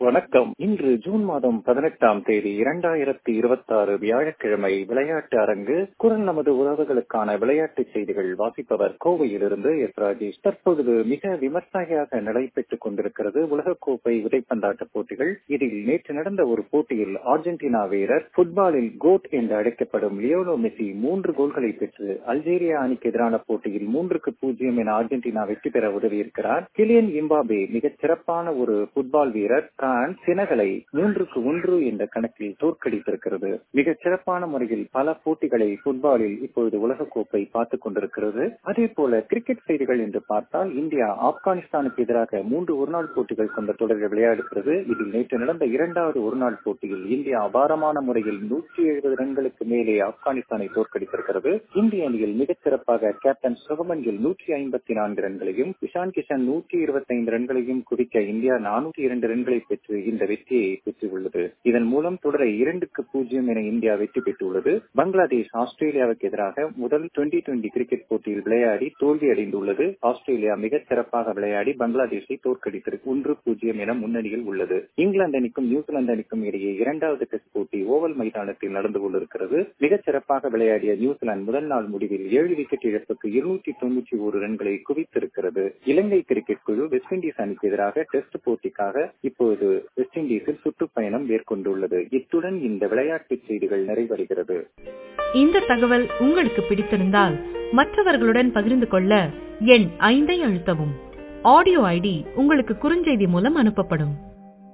வணக்கம் இன்று ஜூன் மாதம் பதினெட்டாம் தேதி இரண்டாயிரத்தி இருபத்தி ஆறு வியாழக்கிழமை விளையாட்டு அரங்கு குரல் நமது உறவுகளுக்கான விளையாட்டு செய்திகள் வாசிப்பவர் கோவையிலிருந்து எஸ் ராஜேஷ் தற்பொழுது மிக விமர்சையாக நடைபெற்றுக் கொண்டிருக்கிறது உலகக்கோப்பை உதைப்பந்தாட்ட போட்டிகள் இதில் நேற்று நடந்த ஒரு போட்டியில் அர்ஜென்டினா வீரர் புட்பாலில் கோட் என்று அழைக்கப்படும் லியோனோ மெஸ்ஸி மூன்று கோல்களை பெற்று அல்ஜீரியா அணிக்கு எதிரான போட்டியில் மூன்றுக்கு பூஜ்ஜியம் என அர்ஜென்டினா வெற்றி பெற உதவியிருக்கிறார் கிலியன் இம்பாபே மிகச் சிறப்பான ஒரு புட்பால் வீரர் பிரான்ஸ் செனகலை மூன்றுக்கு ஒன்று என்ற கணக்கில் தோற்கடித்திருக்கிறது மிகச் சிறப்பான முறையில் பல போட்டிகளை புட்பாலில் இப்பொழுது உலகக்கோப்பை பார்த்துக் கொண்டிருக்கிறது அதே போல கிரிக்கெட் செய்திகள் என்று பார்த்தால் இந்தியா ஆப்கானிஸ்தானுக்கு எதிராக மூன்று ஒருநாள் போட்டிகள் கொண்ட தொடரில் விளையாடுகிறது இதில் நேற்று நடந்த இரண்டாவது ஒருநாள் போட்டியில் இந்தியா அபாரமான முறையில் நூற்றி எழுபது ரன்களுக்கு மேலே ஆப்கானிஸ்தானை தோற்கடித்திருக்கிறது இந்திய அணியில் மிகச் சிறப்பாக கேப்டன் சுகமன் கில் நூற்றி ஐம்பத்தி நான்கு ரன்களையும் இஷான் கிஷன் நூற்றி இருபத்தி ஐந்து ரன்களையும் குவிக்க இந்தியா நானூற்றி இரண்டு ரன்களை பெற்று இந்த வெற்றியை பெற்றுள்ளது இதன் மூலம் தொடரை இரண்டுக்கு பூஜ்ஜியம் என இந்தியா வெற்றி பெற்றுள்ளது பங்களாதேஷ் ஆஸ்திரேலியாவுக்கு எதிராக முதல் டுவெண்டி டுவெண்டி கிரிக்கெட் போட்டியில் விளையாடி தோல்வி அடைந்துள்ளது ஆஸ்திரேலியா மிகச் சிறப்பாக விளையாடி பங்களாதேஷை தோற்கடித்தது ஒன்று பூஜ்ஜியம் என முன்னணியில் உள்ளது இங்கிலாந்து அணிக்கும் நியூசிலாந்து அணிக்கும் இடையே இரண்டாவது டெஸ்ட் போட்டி ஓவல் மைதானத்தில் நடந்து கொண்டிருக்கிறது மிகச் சிறப்பாக விளையாடிய நியூசிலாந்து முதல் நாள் முடிவில் ஏழு விக்கெட் இழப்புக்கு இருநூற்றி தொன்னூற்றி ஒரு ரன்களை குவித்திருக்கிறது இலங்கை கிரிக்கெட் குழு வெஸ்ட் இண்டீஸ் அணிக்கு எதிராக டெஸ்ட் போட்டிக்காக இப்போது வெஸ்ட் இண்டீஸில் சுற்றுப்பயணம் மேற்கொண்டுள்ளது இத்துடன் இந்த விளையாட்டுச் செய்திகள் நிறைவடைகிறது இந்த தகவல் உங்களுக்கு பிடித்திருந்தால் மற்றவர்களுடன் பகிர்ந்து கொள்ள எண் ஐந்தை அழுத்தவும் ஆடியோ ஐடி உங்களுக்கு குறுஞ்செய்தி மூலம் அனுப்பப்படும்